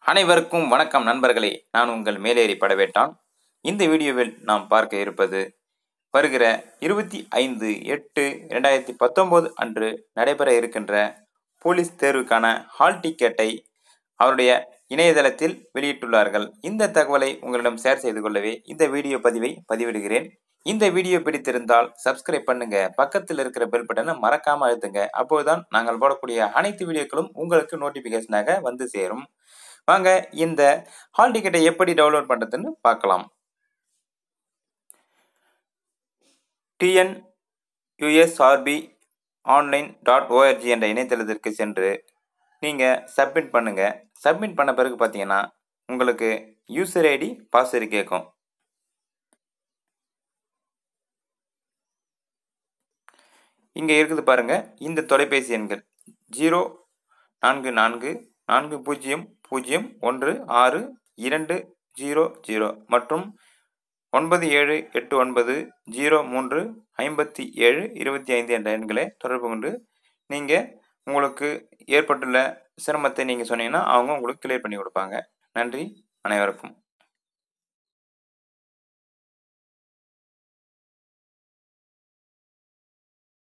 அனைவருக்கும் வணக்கம் நண்பர்களே நான் உங்கள் மேலேறி படவேட்டான் இந்த வீடியோவில் நாம் பார்க்க இருப்பது வருகிற இருபத்தி ஐந்து எட்டு ரெண்டாயிரத்தி பத்தொம்போது அன்று நடைபெற இருக்கின்ற போலீஸ் தேர்வுக்கான ஹால் டிக்கெட்டை அவருடைய இணையதளத்தில் வெளியிட்டுள்ளார்கள் இந்த தகவலை உங்களிடம் ஷேர் செய்து கொள்ளவே இந்த வீடியோ பதிவை பதிவிடுகிறேன் இந்த வீடியோ பிடித்திருந்தால் சப்ஸ்கிரைப் பண்ணுங்க பக்கத்தில் இருக்கிற பெல் பட்டனை மறக்காம அழுத்துங்க அப்போதுதான் நாங்கள் போடக்கூடிய அனைத்து வீடியோக்களும் உங்களுக்கு நோட்டிபிகேஷனாக வந்து சேரும் வாங்க இந்த ஹால் டிக்கெட்டை எப்படி டவுன்லோட் பண்ணுறதுன்னு பார்க்கலாம் TN USRB online dot ORG என்ற இணையதளத்திற்கு சென்று நீங்கள் சப்மிட் பண்ணுங்கள் சப்மிட் பண்ண பிறகு பார்த்தீங்கன்னா உங்களுக்கு யூசர் ஐடி பாஸ்வேர்டு கேட்கும் இங்கே இருக்குது பாருங்கள் இந்த தொலைபேசி எண்கள் ஜீரோ நான்கு நான்கு நான்கு பூஜ்ஜியம் பூஜ்ஜியம் ஒன்று ஆறு இரண்டு ஜீரோ ஜீரோ மற்றும் ஒன்பது ஏழு எட்டு ஒன்பது ஜீரோ மூன்று ஐம்பத்தி ஏழு இருபத்தி ஐந்து என்ற எண்களை தொடர்பு கொண்டு நீங்கள் உங்களுக்கு ஏற்பட்டுள்ள சிரமத்தை நீங்கள் சொன்னீங்கன்னா அவங்க உங்களுக்கு கிளியர் பண்ணி கொடுப்பாங்க நன்றி அனைவருக்கும்